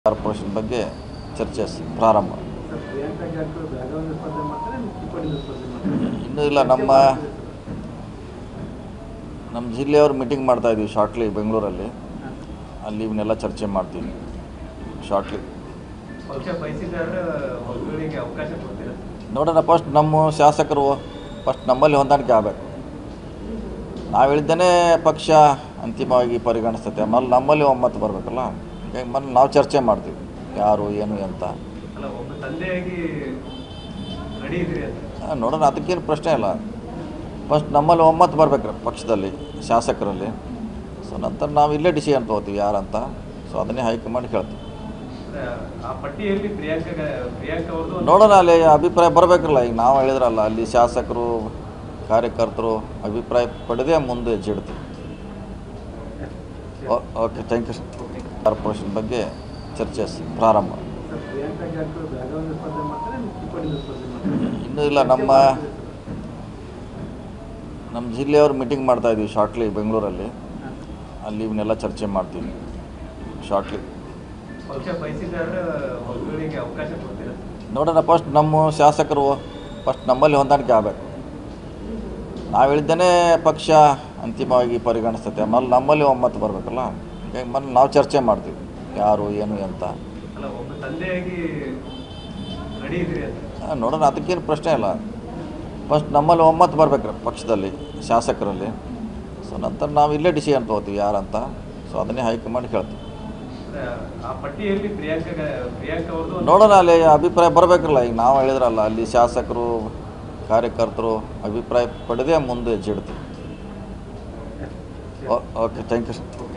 corporation ಬಗ್ಗೆ ಚರ್ಚೆ ಸ್- ಪ್ರಾರಂಭ ಸರ್ ಪ್ರಿಯಾಂಕಾ ಜಾರಕಿಹೊಳಿ ಬೆಳಗಾವಿಯಿಂದ ಸ್ಪರ್ಧೆ ಮಾಡ್ತಾರೆ ಚಿಕ್ಕೋಡಿಯಿಂದ ಸ್ಪರ್ಧೆ ಮಾಡ್ತಾರೆ ಇನ್ನೂ ಇಲ್ಲ ನಮ್ಮ ನಮ್ಮ ಜಿಲ್ಲೆಯವರು ಮೀಟಿಂಗ್ ಮಾಡ್ತಾ ಇದ್ದೀವಿ ಶಾರ್ಟ್ಲಿ ಬೆಂಗಳೂರಲ್ಲಿ ಅಲ್ಲಿ ಇವನ್ನೆಲ್ಲ ಚರ್ಚೆ ಮಾಡ್ತೀವಿ ಶಾರ್ಟ್ಲಿ ಪಕ್ಷ ಬಯಸಿದ್ರೆ ಒಗ್ಗೂಡಿಗೆ ಅವಕಾಶ ಕೊಡ್ತೀರಾ ನೋಡೋಣ ಫಸ್ಟ್ ನಮ್ಮ ಶಾಸಕರು ಫಸ್ಟ್ ನಮ್ಮಲ್ಲಿ ಹೊಂದಾಣಿಕೆ ಆಗಬೇಕು ನಾವು ಹೇಳಿದ್ದೇನೆ ಪಕ್ಷ ಅಂತಿಮವಾಗಿ ಪರಿಗಣಿಸ್ತೈತೆ ಆಮೇಲೆ ನಮ್ಮಲ್ಲಿ ಒಮ್ಮತ್ತು ಬರಬೇಕಲ್ಲ ಹೀಗಾಗಿ ಮೊದಲು ನಾವು ಚರ್ಚೆ ಮಾಡ್ತೀವಿ ಯಾರು ಏನು ಅಂತ ಅಲ್ಲ ಒಬ್ಬ ತಂದೆಯಾಗಿ ರೆಡಿ ಇದ್ರಿ ಅಂತ ಆ, ನೋಡೋಣ ಅದಕ್ಕೇನು ಪ್ರಶ್ನೆ ಇಲ್ಲ ಫಸ್ಟ್ ನಮ್ಮಲ್ಲಿ ಒಮ್ಮತ್ತು ಬರಬೇಕು ಪಕ್ಷದಲ್ಲಿ ಶಾಸಕರಲ್ಲಿ ಸೊ ನಂತರ ನಾವು ಇಲ್ಲೇ ಡಿಸಿಷನ್ ತೊಗೋತೀವಿ ಯಾರಂತ ಸೊ ಅದನ್ನೇ ಹೈಕಮಾಂಡ್ ಹೇಳ್ತೀವಿ ಅಂದ್ರೆ ಆ ಪಟ್ಟಿಯಲ್ಲಿ ಪ್ರಿಯಾಂಕಾ ಪ್ರಿಯಾಂಕಾ ಅವ್ರದ್ದು ಒಂದು- ನೋಡೋಣ ಅಲ್ಲಿ ಅಭಿಪ್ರಾಯ ಬರಬೇಕಲ್ಲ ಈಗ ನಾವು ಹೇಳಿದ್ರಲ್ಲ ಅಲ್ಲಿ ಶಾಸಕರು ಕಾರ್ಯಕರ್ತರು ಅಭಿಪ್ರಾಯ ಪಡೆದೇ ಮುಂದೆ ಹೆಜ್ಜೆ ಇಡ್ತೀವಿ ಓಕೆ ಥ್ಯಾಂಕ್ ಯು ಕಾರ್ಪೊರೇಷನ್ ಬಗ್ಗೆ ಚರ್ಚೆ ಸ್- ಪ್ರಾರಂಭ ಸರ್ ಪ್ರಿಯಾಂಕಾ ಜಾರಕಿಹೊಳಿ ಬೆಳಗಾವಿಯಿಂದ ಸ್ಪರ್ಧೆ ಮಾಡ್ತಾರೆ ಚಿಕ್ಕೋಡಿಯಿಂದ ಸ್ಪರ್ಧೆ ಮಾಡ್ತಾರೆ ಇನ್ನೂ ಇಲ್ಲ ನಮ್ಮ ನಮ್ಮ ಜಿಲ್ಲೆಯವರು ಮೀಟಿಂಗ್ ಮಾಡ್ತಾ ಇದ್ದೀವಿ ಶಾರ್ಟ್ಲಿ ಬೆಂಗಳೂರಲ್ಲಿ ಅಲ್ಲಿ ಇವನ್ನೆಲ್ಲ ಚರ್ಚೆ ಮಾಡ್ತೀವಿ ಶಾರ್ಟ್ಲಿ ಪಕ್ಷ ಬಯಸಿದ್ರೆ ಒಗ್ಗೂಡಿಗೆ ಅವಕಾಶ ಕೊಡ್ತೀರಾ ನೋಡೋಣ ಫಸ್ಟ್ ನಮ್ಮ ಶಾಸಕರು ಫಸ್ಟ್ ನಮ್ಮಲ್ಲಿ ಹೊಂದಾಣಿಕೆ ಆಗಬೇಕು ನಾವು ಹೇಳಿದ್ದೇನೆ ಪಕ್ಷ ಅಂತಿಮವಾಗಿ ಪರಿಗಣಿಸ್ತೈತೆ ಆಮೇಲೆ ನಮ್ಮಲ್ಲಿ ಒಮ್ಮತ್ತು ಬರಬೇಕಲ್ಲ ಹೀಗಾಗಿ ಮೊದಲು ನಾವು ಚರ್ಚೆ ಮಾಡ್ತೀವಿ ಯಾರು ಏನು ಅಂತ ಅಲ್ಲ ಒಬ್ಬ ತಂದೆಯಾಗಿ ರೆಡಿ ಇದ್ರಿ ಅಂತ ಆ, ನೋಡೋಣ ಅದಕ್ಕೇನು ಪ್ರಶ್ನೆ ಇಲ್ಲ ಫಸ್ಟ್ ನಮ್ಮಲ್ಲಿ ಒಮ್ಮತ್ತು ಬರಬೇಕು ಪಕ್ಷದಲ್ಲಿ ಶಾಸಕರಲ್ಲಿ ಸೊ ನಂತರ ನಾವು ಇಲ್ಲೇ ಡಿಸಿಷನ್ ತೊಗೋತೀವಿ ಯಾರಂತ ಸೊ ಅದನ್ನೇ ಹೈಕಮಾಂಡ್ ಹೇಳ್ತೀವಿ ಅಂದ್ರೆ ಆ ಪಟ್ಟಿಯಲ್ಲಿ ಪ್ರಿಯಾಂಕಾ ಪ್ರಿಯಾಂಕಾ ಅವ್ರದ್ದು ಒಂದು- ನೋಡೋಣ ಅಲ್ಲಿ ಅಭಿಪ್ರಾಯ ಬರಬೇಕಲ್ಲ ಈಗ ನಾವು ಹೇಳಿದ್ರಲ್ಲ ಅಲ್ಲಿ ಶಾಸಕರು ಕಾರ್ಯಕರ್ತರು ಅಭಿಪ್ರಾಯ ಪಡೆದೇ ಮುಂದೆ ಹೆಜ್ಜೆ ಇಡ್ತೀವಿ ಓಕೆ ಥ್ಯಾಂಕ್ ಯು